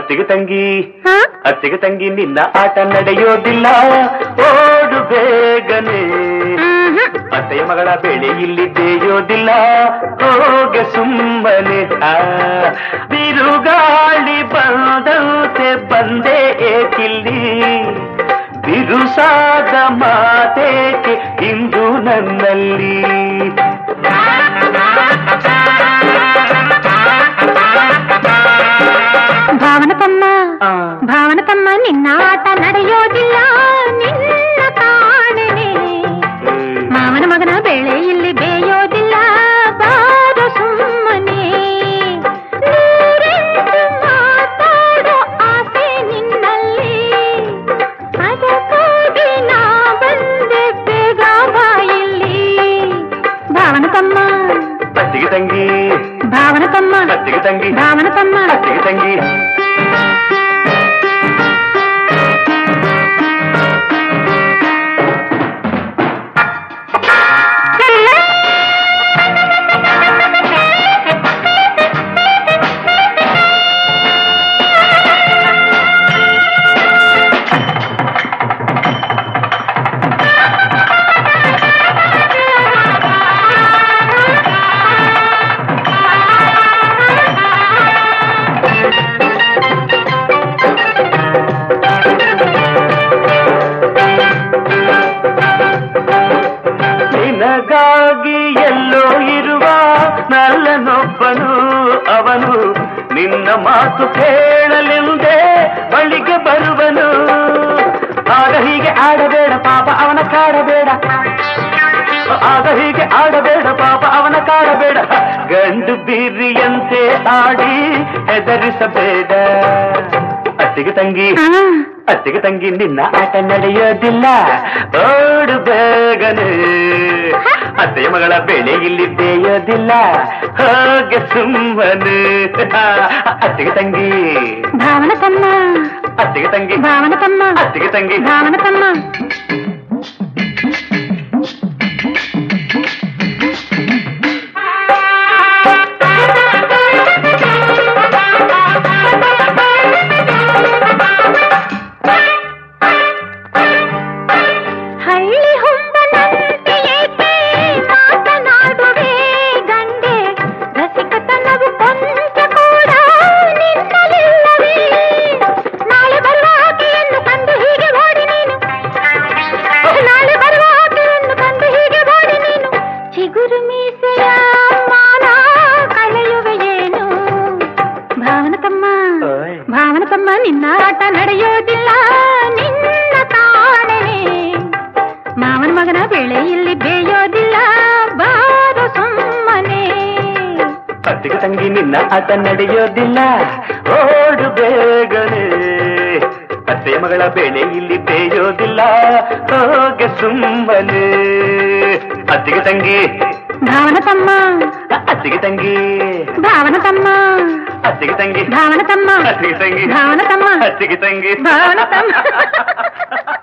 ಅತ್ತಿಗೆ ತಂಗಿ ಹಾ ಅತ್ತಿಗೆ ತಂಗಿ ನಿನ್ನ ಆಟ ನಡೆಯೋದಿಲ್ಲ ಓಡು ಬೇಗನೆ ಮ್ಹೂ. ಅತ್ತೆಯ ಮಗಳ ಬೆಳೆ ಇಲ್ಲಿ ಬೇಯೋದಿಲ್ಲ ಹೋಗೆ ಸುಮ್ಮನೆ ಆ ಬಿರುಗಾಳಿ ಬಂದಂತೆ ಬಂದೆ ಏಕಿಲ್ಲಿ ಬಿರುಸಾದ ಮಾತೇಕೆ ಇಂದು ನನ್ನಲ್ಲಿ ಭಾವನ ತಮ್ಮ ಆ, ಭಾವನ ತಮ್ಮ ನಿನ್ನ ಆಟ ನಡೆಯೋದಿಲ್ಲ ನಿನ್ನ ಕಾಣೆನೆ ಮಾವನ ಮಗನ ಬೆಳೆ ಇಲ್ಲಿ ಬೇಯೋದಿಲ್ಲ ಬಾರ ಸುಮ್ಮನೆ ನೂರೆಂಟು ಮಾತಾಡೋ ಆಸೆ ನಿನ್ನಲ್ಲಿ ಅದಕ್ಕಾಗಿ ನಾ ಬಂದೆ ಬೇಗ ಬಾ ಇಲ್ಲಿ ಭಾವನ ತಮ್ಮ ಅತ್ತಿಗೆ ತಂಗಿ ಭಾವನ ತಮ್ಮ ಅತ್ತಿಗೆ ತಂಗಿ ಭಾವನ ತಮ್ಮ ಅತ್ತಿಗೆ ತಂಗಿ ನಿನಗಾಗಿ ಎಲ್ಲೋ ಇರುವ ನಲ್ಲನೊಬ್ಬನು ಅವನು ನಿನ್ನ ಮಾತು ಕೇಳಲೆಂದೇ ಬಳಿಗೆ ಬರುವನು ಆಗ ಹೀಗೆ ಆಡಬೇಡ ಪಾಪ ಅವನ ಕಾಡಬೇಡ ಆಗ ಹೀಗೆ ಆಡಬೇಡ ಪಾಪ ಅವನ ಕಾಡಬೇಡ ಗಂಡು ಬೀರಿಯಂತೆ ಆಡಿ ಹೆದರಿಸಬೇಡ ಅತ್ತಿಗೆ ತಂಗಿ ಆ, ಅತ್ತಿಗೆ ತಂಗಿ ನಿನ್ನ ಆಟ ನಡೆಯೋದಿಲ್ಲ ಓಡು ಬೇಗನೆ ಅತ್ತೆಯ ಮಗಳ ಬೆಳೆ ಇಲ್ಲಿ ಬೇಯೋದಿಲ್ಲ ಹೋಗೆ ಸುಮ್ಮನೆ ಅತ್ತಿಗೆ ತಂಗಿ ಭಾವನ ತಮ್ಮ ಅತ್ತಿಗೆ ತಂಗಿ ಭಾವನ ತಮ್ಮ ಅತ್ತಿಗೆ ತಂಗಿ ಭಾವನ ತಮ್ಮ ಹಳ್ಳಿ ಹುಂಬನಂತೆ ಏಕೆ ಮಾತನಾಡುವೆ ಗಂಡೆ ರಸಿಕತನವು ಕೊಂಚ ಕೂಡ ನಿನ್ನಲಿಲ್ಲವೇ ನಾಳೆ ಬರುವ ಆಕೆಯನ್ನು ಕಂಡು ಹೀಗೆ ಓಡಿ ನೀನು ನಾಳೆ ಬರುವ ಆಕೆಯನ್ನು ಕಂಡು ಹೀಗೆ ಓಡಿ ನೀನು ಚಿಗುರು ಮೀಸೆಯ ಮಾನ ಕಳೆಯುವೆಯೇನು ಭಾವನ ತಮ್ಮ ಓಯ್. ಭಾವನ ತಮ್ಮ ನಿನ್ನ ಆಟ ನಡೆಯೋದಿಲ್ಲ ನಿನ್ನ ಕಾಣನೆ ಮಾವನ ಮಗನ ಬೆಳೆ ಇಲ್ಲಿ ಬೇಯೋದಿಲ್ಲ ಬಾರು ಸುಮ್ಮನೆ ಅತ್ತಿಗೆ ತಂಗಿ ನಿನ್ನ ಆಟ ನಡೆಯೋದಿಲ್ಲ ಓಡು ಬೇಗನೆ ಅತ್ತೆಯ ಮಗಳ ಬೆಳೆ ಇಲ್ಲಿ ಬೇಯೋದಿಲ್ಲ ಹೋಗೆ ಸುಮ್ಮನೆ ಅತ್ತಿಗೆ ತಂಗಿ ಭಾವನ ತಮ್ಮ ಅತ್ತಿಗೆ ತಂಗಿ ಭಾವನ ತಮ್ಮ ಅತ್ತಿಗೆ ತಂಗಿ ಭಾವನ ತಮ್ಮ ಅತ್ತಿಗೆ ತಂಗಿ ಭಾವನ ತಮ್ಮ ಅತ್ತಿಗೆ ತಂಗಿ ಭಾವನ ತಮ್ಮ